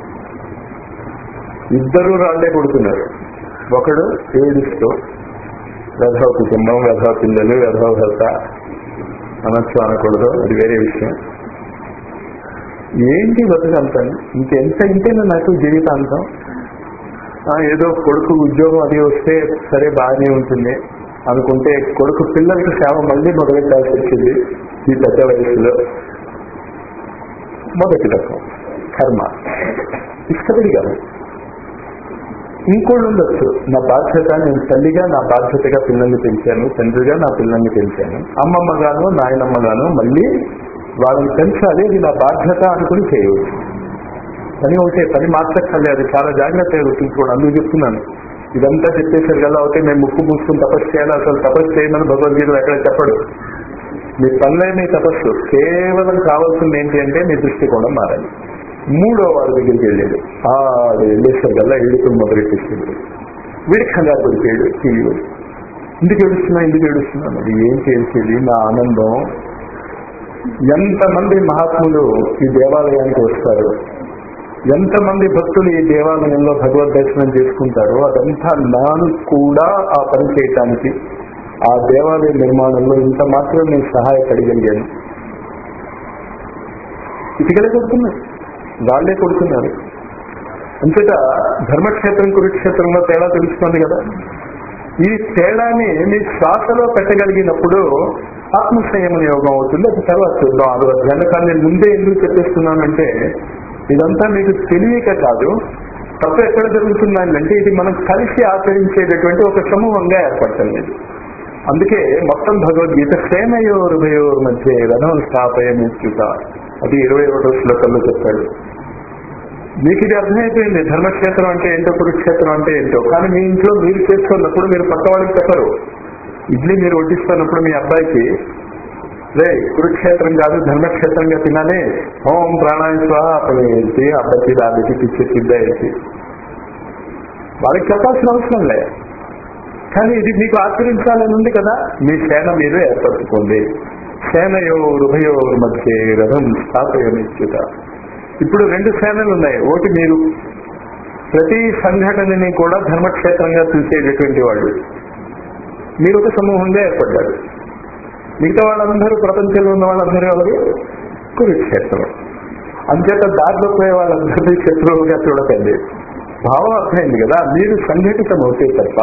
ఇద్దరు రాళ్లే కొడుతున్నారు ఒకడు ఏడుస్తూ వెధవ కుటుంబం వెధవ పిల్లలు వెధవ భర్త అనొచ్చు అనకూడదు అది వేరే విషయం ఏంటి బతుకంతం ఇంకెంత ఇంతేనా నాకు జీవితాంతం ఆ, ఏదో కొడుకు ఉద్యోగం అది వస్తే సరే బాగానే ఉంటుంది అనుకుంటే కొడుకు పిల్లలకి సేవ మళ్ళీ మొదలెట్టాల్సి వచ్చింది ఈ పెద్ద వయసులో మొదటి రకం కర్మ ఇష్టపడి కాదు ఇంకోళ్ళు ఉండొచ్చు నా బాధ్యత నేను తల్లిగా నా బాధ్యతగా పిల్లల్ని పెంచాను తండ్రిగా నా పిల్లల్ని పెంచాను అమ్మమ్మగాను నాయనమ్మగాను మళ్ళీ వాళ్ళని పెంచాలి అది నా బాధ్యత అనుకుని చేయవచ్చు పని ఒకటే పని మార్చక్కర్లేదు అది చాలా జాగ్రత్తగా గుర్తుంచుకోండి అందుకు చెప్తున్నాను ఇదంతా చెప్పేశారు కదా ఒకటి మేము ముక్కు మూసుకుని తపస్సు చేయాలి అసలు తపస్సు చేయమని భగవద్గీత ఎక్కడ చెప్పడు మీ పనులే మీ తపస్సు కేవలం కావాల్సింది ఏంటి అంటే మీ దృష్టికోణం మారాలి మూడో వాడి దగ్గరికి వెళ్ళాడు ఆడు వెళ్ళేసరికల్లా ఏడుపులు మొదలెట్టేసాడు వీడికి కంగారు పడిపోయాడు టీవీలో ఎందుకు ఏడుస్తున్నా ఎందుకు ఏడుస్తున్నా మరి ఏం చేసేది నా ఆనందం ఎంతమంది మహాత్ములు ఈ దేవాలయానికి వస్తారు ఎంతమంది భక్తులు ఈ దేవాలయంలో భగవద్ దర్శనం చేసుకుంటారో అదంతా నాను కూడా ఆ పని చేయటానికి ఆ దేవాలయ నిర్మాణంలో ఇంత మాత్రం నేను సహాయపడగలిగాను ఇటుకలే కొడుతున్నారు వాళ్ళే కొడుతున్నారు అంతటా ధర్మక్షేత్రం కురుక్షేత్రంలో తేడా తెలుస్తుంది కదా ఈ తేడాని మీ శ్వాసలో పెట్టగలిగినప్పుడు ఆత్మ సంయమన యోగం అవుతుంది అది తర్వాత చూద్దాం ఆరు అధ్యాయులు కానీ నేను ముందే ఎందుకు చెప్పేస్తున్నానంటే ఇదంతా మీకు తెలియక కాదు తప్పు ఎక్కడ జరుగుతుందంటే ఇది మనం కలిసి ఆచరించేటటువంటి ఒక సమూహంగా ఏర్పడటం లేదు అందుకే మొత్తం భగవద్గీత సేనయోర్ ఉభయోర్ మధ్య రథం స్థాపయమిచ్చుట అది ఇరవై ఒకటో శ్లోకంలో చెప్పాడు మీకు ఇది అర్థమైపోయింది ధర్మక్షేత్రం అంటే ఏంటో కురుక్షేత్రం అంటే ఏంటో కానీ మీ ఇంట్లో మీరు చేసుకున్నప్పుడు మీరు పక్క వాళ్ళకి చెప్పరు ఇడ్లీ మీరు వడ్డిస్తున్నప్పుడు మీ అబ్బాయికి రే కురుక్షేత్రం కాదు ధర్మక్షేత్రంగా తినాలి ఓం ప్రాణాయం స్వాహ అప్పుడు ఏంటి అబ్బాయికి దానికి పిచ్చి సిద్ధ ఏంటి వాళ్ళకి చెప్పాల్సిన అవసరం లే కానీ ఇది మీకు ఆచరించాలని ఉంది కదా మీ సేన మీరు ఏర్పరచుకోండి సేనయో ఉభయో మధ్య రథం స్థాపయమిచ్చుట ఇప్పుడు రెండు సేనలు ఉన్నాయి ఒకటి మీరు ప్రతి సంఘటనని కూడా ధర్మక్షేత్రంగా చూసేటటువంటి వాళ్ళు మీరు ఒక సమూహంగా ఏర్పడ్డారు మిగతా వాళ్ళందరూ ప్రపంచంలో ఉన్న వాళ్ళందరూ ఎవరు కురుక్షేత్రం అంచేత దారిలో పోయే వాళ్ళందరినీ శత్రువుగా చూడకండి భావం అర్థమైంది కదా మీరు సంఘటితం అవుతే తప్ప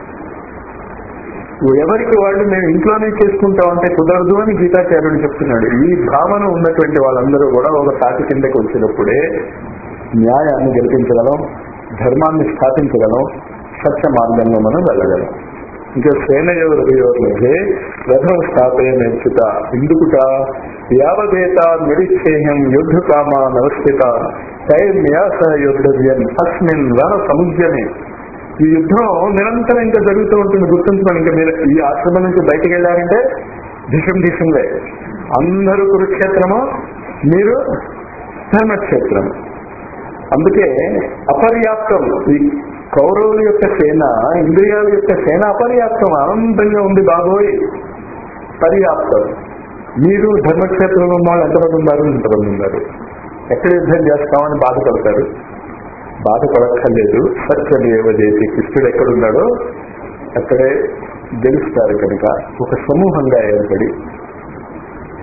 ఎవరికి వాళ్ళు మేము ఇంట్లోనే చేసుకుంటామంటే కుదరదు అని గీతాచార్యుడు చెప్తున్నాడు ఈ భావన ఉన్నటువంటి వాళ్ళందరూ కూడా ఒక తాటి కిందకి వచ్చినప్పుడే న్యాయాన్ని గెలిపించగలం ధర్మాన్ని స్థాపించగలం సత్య మార్గంలో మనం వెళ్ళగలం ఇంకా సేన ఎవరు మధ్య రథం స్థాపయ నేర్చుట ఎందుకుట యావదేత నిరీక్షేయం యుద్ధ కామా నవస్థిత సైన్యాస యుద్ధవ్యం అస్మిన్ రణ సముద్యమే ఈ యుద్ధం నిరంతరం ఇంకా జరుగుతూ ఉంటుంది గుర్తుంచుకోండి ఇంకా మీరు ఈ ఆశ్రమం నుంచి బయటకు వెళ్ళారంటే దిశం దిశంలే అందరూ కురుక్షేత్రము మీరు ధర్మక్షేత్రం అందుకే అపర్యాప్తం ఈ కౌరవుల యొక్క సేన ఇంద్రియాల యొక్క సేన అపర్యాప్తం ఆనందంగా ఉంది బాగోయ్ పర్యాప్తం మీరు ధర్మక్షేత్రంలో ఉన్న వాళ్ళు ఎంతమంది ఉన్నారు ఇంతమంది ఉన్నారు ఎక్కడ యుద్ధం చేస్తామని బాధపడతారు బాధపడక్కర్లేదు సత్యదేవ చేసి కృష్ణుడు ఎక్కడున్నాడో అక్కడే గెలుస్తారు కనుక ఒక సమూహంగా ఏర్పడి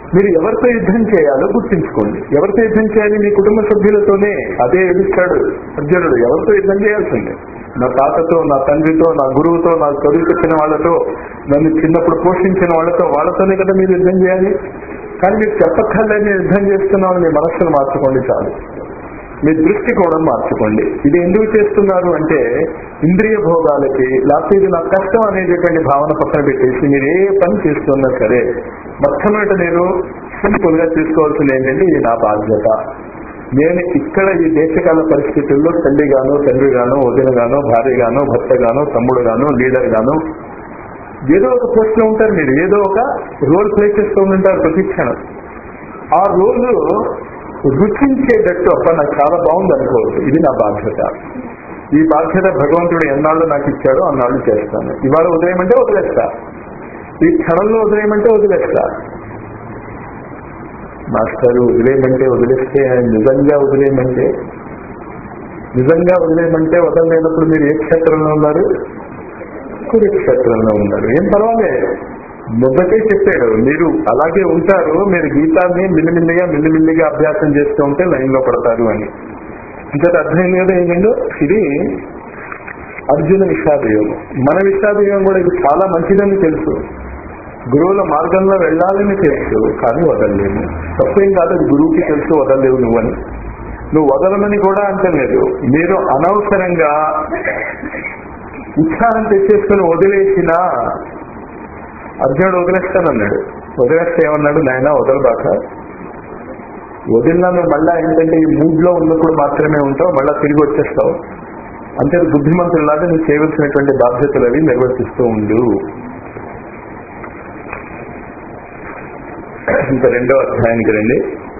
మీరు ఎవరితో యుద్ధం చేయాలో గుర్తించుకోండి ఎవరితో యుద్ధం చేయాలి మీ కుటుంబ సభ్యులతోనే అదే ఎదుర్చాడు అర్జునుడు ఎవరితో యుద్ధం చేయాల్సిందే నా తాతతో నా తండ్రితో నా గురువుతో నాకు చదువు చెప్పిన వాళ్ళతో నన్ను చిన్నప్పుడు పోషించిన వాళ్ళతో వాళ్ళతోనే కదా మీరు యుద్ధం చేయాలి కానీ మీరు చెప్పక్కర్లేని యుద్ధం చేస్తున్నామని మీ మనస్సును మార్చుకోండి చాలు మీ దృష్టికోణం మార్చుకోండి ఇది ఎందుకు చేస్తున్నారు అంటే ఇంద్రియ భోగాలకి లేకపోతే ఇది నాకు కష్టం అనేటటువంటి భావన పక్కన పెట్టేసి మీరు ఏ పని చేస్తున్నా సరే మొట్టమొదటి నేను సింపుల్ గా తీసుకోవాల్సింది ఏంటంటే ఇది నా బాధ్యత నేను ఇక్కడ ఈ దేశకాల పరిస్థితుల్లో తల్లిగాను తండ్రిగాను వదినగాను భార్యగాను భర్తగాను తమ్ముడుగాను లీడర్ గాను ఏదో ఒక పోస్ట్ లో ఉంటారు మీరు ఏదో ఒక రోల్ ప్లే చేస్తూ ఉంటారు ప్రతి క్షణం ఆ రోజు రుచించేటట్టు అప్ప నాకు చాలా బాగుంది అనుకోవచ్చు ఇది నా బాధ్యత ఈ బాధ్యత భగవంతుడు ఎన్నాళ్ళు నాకు ఇచ్చాడో అన్నాళ్ళు చేస్తాను ఇవాళ ఉదయం అంటే వదిలేస్తా ఈ క్షణంలో వదిలేయమంటే వదిలేస్తా మాస్టర్ వదిలేయమంటే వదిలేస్తే నిజంగా వదిలేయమంటే నిజంగా వదిలేయమంటే వదలలేనప్పుడు మీరు ఏ క్షేత్రంలో ఉన్నారు కురుక్షేత్రంలో ఉన్నారు ఏం పర్వాలేదు మొదటే చెప్పాడు మీరు అలాగే ఉంటారు మీరు గీతాన్ని మిల్లిమిల్లిగా మిల్లిమిల్లిగా అభ్యాసం చేస్తూ ఉంటే లైన్ లో పడతారు అని ఇంకా అర్థమైంది కదా ఏంటంటే ఇది అర్జున విషాద యోగం మన విషాద యోగం కూడా ఇది చాలా మంచిదని తెలుసు గురువుల మార్గంలో వెళ్ళాలని తెలుసు కానీ వదలలేము తప్పేం కాదు అది గురువుకి తెలుసు వదలలేవు నువ్వని నువ్వు వదలమని కూడా అంటలేదు మీరు అనవసరంగా ఉత్సాహం తెచ్చేసుకుని వదిలేసినా అర్జునుడు వదిలేస్తానన్నాడు వదిలేస్తే ఏమన్నాడు నాయన వదలబాక వదిలినా నువ్వు మళ్ళా ఏంటంటే ఈ మూడ్ లో ఉన్నప్పుడు మాత్రమే ఉంటావు మళ్ళా తిరిగి వచ్చేస్తావు అంతే బుద్ధిమంతుల్లాగా నువ్వు చేయవలసినటువంటి బాధ్యతలు అవి నిర్వర్తిస్తూ ఉండు ఇంకా రెండో అధ్యాయానికి రండి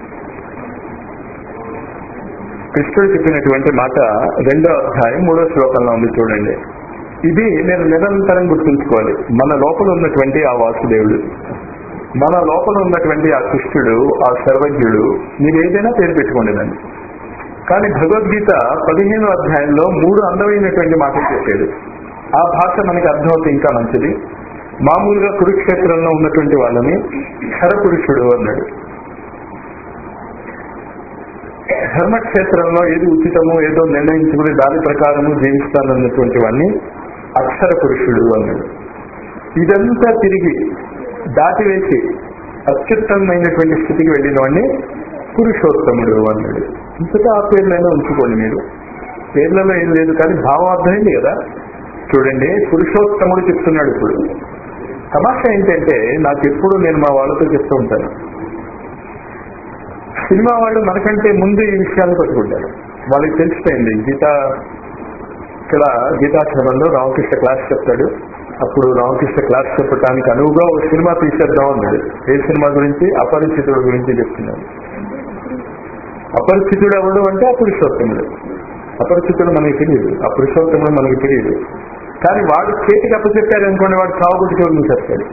కృష్ణుడు చెప్పినటువంటి మాట రెండో అధ్యాయం మూడో శ్లోకంలో ఉంది చూడండి ఇది నేను నిరంతరం గుర్తుంచుకోవాలి మన లోపల ఉన్నటువంటి ఆ వాసుదేవుడు మన లోపల ఉన్నటువంటి ఆ కృష్ణుడు ఆ సర్వజ్ఞుడు మీరు ఏదైనా పేరు పెట్టుకోండి దాన్ని కానీ భగవద్గీత పదిహేను అధ్యాయంలో మూడు అందమైనటువంటి మాటలు చెప్పాడు ఆ భాష మనకి అర్థమవుతే ఇంకా మంచిది మామూలుగా కురుక్షేత్రంలో ఉన్నటువంటి వాళ్ళని క్షరపురుషుడు అన్నాడు ధర్మక్షేత్రంలో ఏది ఉచితమో ఏదో నిర్ణయించుకుని దాని ప్రకారము జీవిస్తానన్నటువంటి వాడిని అక్షర పురుషుడు అన్నాడు ఇదంతా తిరిగి దాటివేసి అత్యుత్తమైనటువంటి స్థితికి వెళ్ళిన వాడిని పురుషోత్తముడు అన్నాడు ఇంతగా ఆ పేర్లైనా ఉంచుకోండి మీరు పేర్లలో ఏం లేదు కానీ భావం అర్థమైంది కదా చూడండి పురుషోత్తముడు చెప్తున్నాడు ఇప్పుడు తమాషా ఏంటంటే నాకు ఎప్పుడు నేను మా వాళ్ళతో చెప్తూ ఉంటాను సినిమా వాళ్ళు మనకంటే ముందు ఈ విషయాలు పట్టుకుంటారు వాళ్ళకి తెలిసిపోయింది గీత ఇక్కడ గీతాశ్రమంలో రామకృష్ణ క్లాస్ చెప్తాడు అప్పుడు రామకృష్ణ క్లాస్ చెప్పడానికి అనువుగా ఒక సినిమా తీసేద్దాం అన్నాడు ఏ సినిమా గురించి అపరిచితుడు గురించి చెప్తున్నాడు అపరిచితుడు ఎవడు అంటే అపురుషోత్తముడు అపరిచితుడు మనకి తెలియదు ఆ పురుషోత్తముడు మనకి తెలియదు కానీ వాడు చేతికి అప్పచెప్పారు అనుకోండి వాడు చావుగుడి చోటు చెప్తాడు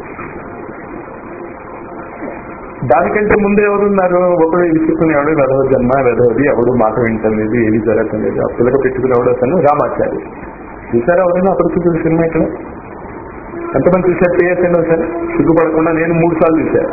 దానికంటే ముందు ఎవరున్నారు ఒకడు ఇసుకునేవాడు వెధవ జన్మ వెధవది ఎవడు మాట వింటలేదు ఏది జరగలేదు ఆ పిల్లక పెట్టుకునేవాడు అతను రామాచారి చూసారా ఎవరైనా అపరిచితుడు సినిమా ఇక్కడ ఎంతమంది చూసారు చేసాను సార్ సిగ్గుపడకుండా నేను మూడు సార్లు చూశాను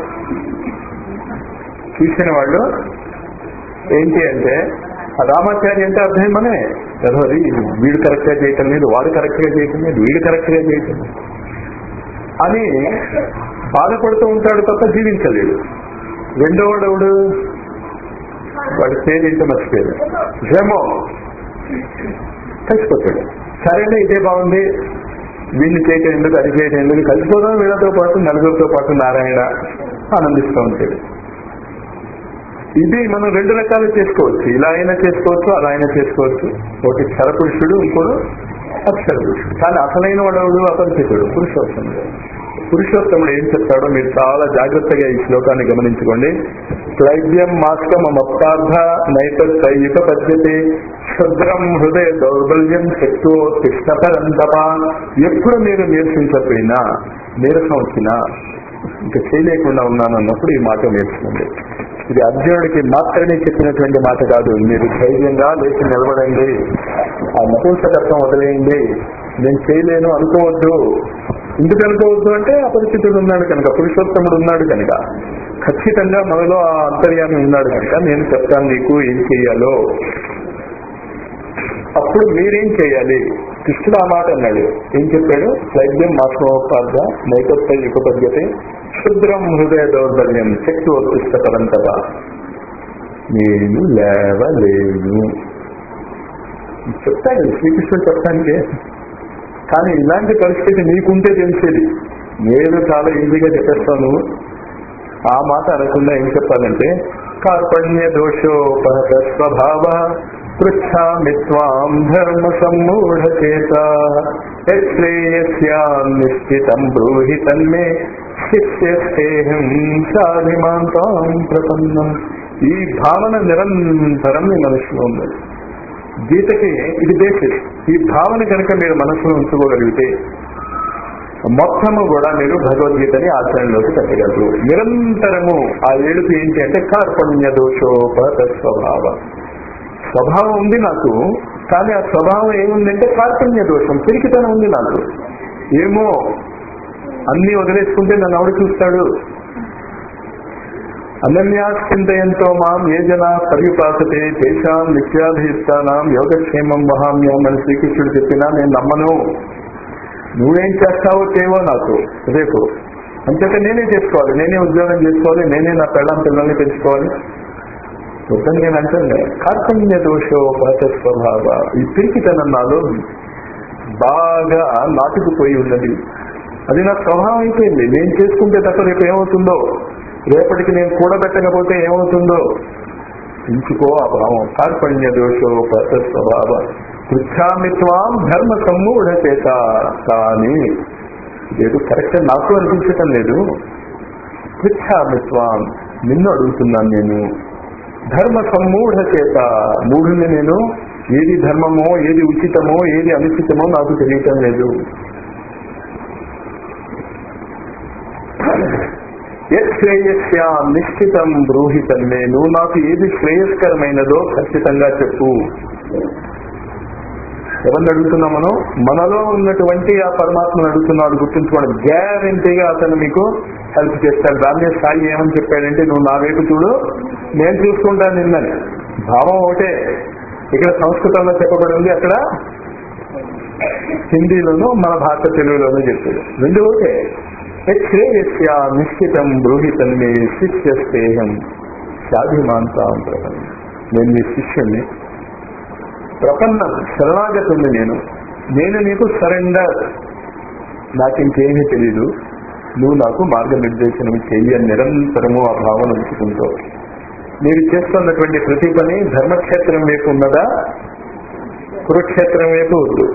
చూసిన వాళ్ళు ఏంటి అంటే ఆ రామాచారి అంటే అర్థం మనే చదవది వీడు కరెక్ట్ గా చేయటం లేదు వాడు కరెక్ట్ గా చేయటం లేదు వీడు కరెక్ట్ గా చేయటం లేదు అని బాధపడుతూ ఉంటాడు తప్ప జీవించలేడు రెండో వాడవుడు వాడి పేరు ఏంటో మర్చిపోయాడు జమో కలిసిపోతాడు సరేనే ఇదే బాగుంది వీళ్ళు చేయటం ఎందుకు అది చేయటం ఎందుకు కలిసిపోదాం వీళ్ళతో పాటు నలుగురితో పాటు నారాయణ ఆనందిస్తూ ఉంటాడు ఇది మనం రెండు రకాలు చేసుకోవచ్చు ఇలా అయినా చేసుకోవచ్చు అలా అయినా చేసుకోవచ్చు ఒకటి క్షరపురుషుడు ఇంకోడు అక్షర పురుషుడు కానీ అసలైన వాడు అపరిచితుడు పురుషోత్తముడు పురుషోత్తముడు ఏం చెప్తాడో మీరు చాలా జాగ్రత్తగా ఈ శ్లోకాన్ని గమనించుకోండి క్లైబ్యం మాస్కం మప్తార్థ నైతయుత పద్ధతి క్షుద్రం హృదయ దౌర్బల్యం శక్తో తిష్టపరంతప ఎప్పుడు మీరు నీరసించకపోయినా నీరసం వచ్చినా ఇంకా చేయలేకుండా ఉన్నాను అన్నప్పుడు ఈ మాట నేర్చుకోండి ఇది అర్జునుడికి మాత్రమే చెప్పినటువంటి మాట కాదు మీరు ధైర్యంగా లేచి నిలబడండి ఆ నపుంసకత్వం వదిలేయండి నేను చేయలేను అనుకోవద్దు ఎందుకు అనుకోవద్దు అంటే అపరిచితుడు ఉన్నాడు కనుక పురుషోత్తముడు ఉన్నాడు కనుక ఖచ్చితంగా మనలో ఆ అంతర్యామి ఉన్నాడు కనుక నేను చెప్తాను నీకు ఏం చేయాలో అప్పుడు మీరేం చేయాలి కృష్ణుడు ఆ మాట అన్నాడు ఏం చెప్పాడు వైద్యం మాసోపార్థ నైకత్వ యుగపద్యతే శుద్రం హృదయ దౌర్బల్యం శక్తి వర్తిష్ట పరంతగా నేను లేవలేను చెప్తాడు శ్రీకృష్ణుడు చెప్తానికి కానీ ఇలాంటి పరిస్థితి నీకుంటే తెలిసేది నేను చాలా ఈజీగా చెప్పేస్తాను ఆ మాట అనకుండా ఏం చెప్పాలంటే కార్పణ్య దోషోపహత స్వభావ పృచ్ఛామి త్వాం ధర్మ సమ్మూఢ చేత నిశ్చితం బ్రూహి తన్మే శిష్యస్తేహం సాధిమాంతాం ప్రపన్నం ఈ భావన నిరంతరం మీ మనసులో ఉంది గీతకి ఇది బేసిస్ ఈ భావన కనుక మీరు మనసులో ఉంచుకోగలిగితే మొత్తము కూడా మీరు భగవద్గీతని ఆచరణలోకి పెట్టగలరు నిరంతరము ఆ ఏడుపు ఏంటి అంటే కార్పణ్య దోషోపత స్వభావ స్వభావం ఉంది నాకు కానీ ఆ స్వభావం ఏముందంటే కార్పణ్య దోషం పిరికితనం ఉంది నాకు ఏమో అన్ని వదిలేసుకుంటే నన్ను ఎవడు చూస్తాడు అనన్యాశ్చింతయంతో మాం ఏ జన పరిపాసతే తేషాం నిత్యాధిష్టానం యోగక్షేమం వహామ్యం అని శ్రీకృష్ణుడు చెప్పినా నేను నమ్మను నువ్వేం చేస్తావో తేవో నాకు రేపు అంచేత నేనే చేసుకోవాలి నేనే ఉద్యోగం చేసుకోవాలి నేనే నా పెళ్ళం పిల్లల్ని పెంచుకోవాలి వద్దని నేను అంటే కార్పణ్య దోషోపత స్వభావ ఈ పిరికితనం నాలో బాగా నాటుకుపోయి ఉన్నది అది నా స్వభావం అయిపోయింది నేను చేసుకుంటే తప్ప రేపు ఏమవుతుందో రేపటికి నేను కూడబెట్టకపోతే ఏమవుతుందో ఎంచుకో ఆ భావం కార్పణ్య దోషోపత స్వభావ పృచ్ఛామిత్వాం ధర్మ సమ్మూఢ చేత కానీ లేదు కరెక్ట్ నాకు అనిపించటం లేదు పృచ్ఛామిత్వాం నిన్ను అడుగుతున్నాను నేను ధర్మ సమ్మూఢ చేత మూఢుని నేను ఏది ధర్మమో ఏది ఉచితమో ఏది అనుచితమో నాకు తెలియటం లేదు శ్రేయస్యా నిశ్చితం బ్రూహితం నేను నాకు ఏది శ్రేయస్కరమైనదో ఖచ్చితంగా చెప్పు ఎవరిని అడుగుతున్నాం మనం మనలో ఉన్నటువంటి ఆ పరమాత్మను అడుగుతున్నాడు గుర్తుంచుకోండి గ్యారంటీగా అతను మీకు హెల్ప్ చేస్తాడు దాన్ని సాయి ఏమని చెప్పాడంటే నువ్వు నా వైపు చూడు నేను చూసుకుంటాను నిన్నని భావం ఒకటే ఇక్కడ సంస్కృతంలో చెప్పబడి ఉంది అక్కడ హిందీలోను మన భాష తెలుగులోనూ చెప్పాడు రెండు ఒకటే శ్రేయస్య నిశ్చితం బ్రూహితం మే శిష్యస్తేహం సాధిమాంతాం ప్రపన్నం నేను మీ శిష్యుణ్ణి ప్రపన్నం శరణాగతుంది నేను నేను నీకు సరెండర్ నాకు ఇంకేమీ తెలీదు నువ్వు నాకు మార్గనిర్దేశనం చెయ్యి నిరంతరము ఆ భావన ఉంచుకుంటూ మీరు చేస్తున్నటువంటి ప్రతి పని ధర్మక్షేత్రం వైపు ఉన్నదా కురుక్షేత్రం వైపు వద్దు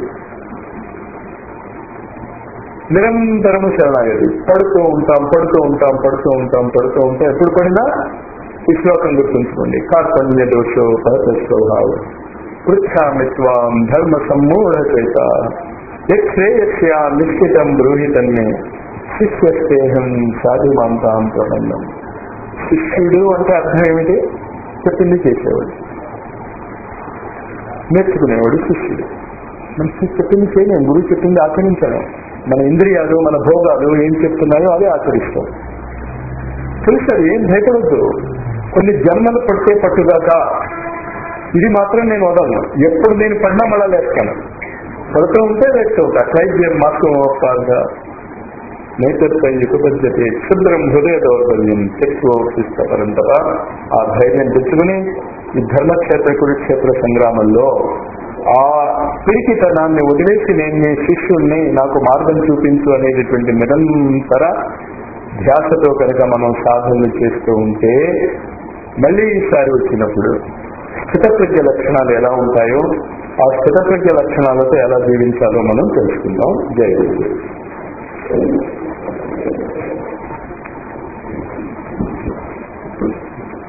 నిరంతరము శరణాగతి పడుతూ ఉంటాం పడుతూ ఉంటాం పడుతూ ఉంటాం పడుతూ ఉంటాం ఎప్పుడు పడినా ఈ శ్లోకం గుర్తుంచుకోండి కార్పణ్య దోషో పరస్వభావం పృచ్ఛామిత్వాం ధర్మ సమ్మూఢ చేత యశ్రేయస్య నిశ్చితం బ్రూహితన్నే శిష్యస్తేహం సాధుమాంతాం ప్రబంధం శిష్యుడు అంటే అర్థం ఏమిటి చెప్పింది చేసేవాడు నేర్చుకునేవాడు శిష్యుడు మన చెప్పింది చేయలేం గురువు చెప్పింది ఆచరించడం మన ఇంద్రియాలు మన భోగాలు ఏం చెప్తున్నాయో అదే ఆచరిస్తాం తెలుసు ఏం భయపడద్దు కొన్ని జన్మలు పడితే పట్టుదాకా ఇది మాత్రం నేను వదలను ఎప్పుడు నేను పడినా మళ్ళా లేస్తాను పడుతూ ఉంటే లేస్తూ ఉంటా క్లైబ్యం మాత్రం ఒప్పాగా నేతృత్వం యుగపద్ధతి క్షుద్రం హృదయ దౌర్బల్యం శక్తిష్ట పరంతప ఆ ధైర్యం తెచ్చుకుని ఈ ధర్మక్షేత్ర కురుక్షేత్ర సంగ్రామంలో ఆ పిరికితనాన్ని వదిలేసి నేను నీ శిష్యుణ్ణి నాకు మార్గం చూపించు అనేటటువంటి నిరంతర ధ్యాసతో కనుక మనం సాధనలు చేస్తూ ఉంటే మళ్ళీ ఈసారి వచ్చినప్పుడు స్థితప్రజ్ఞ లక్షణాలు ఎలా ఉంటాయో ఆ స్థితప్రజ్ఞ లక్షణాలతో ఎలా జీవించాలో మనం తెలుసుకుందాం జై గురు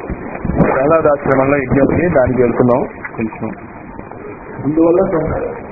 ప్రహ్లాదాశ్రమంలో యజ్ఞం దానికి వెళ్తున్నాం కొంచెం అందువల్ల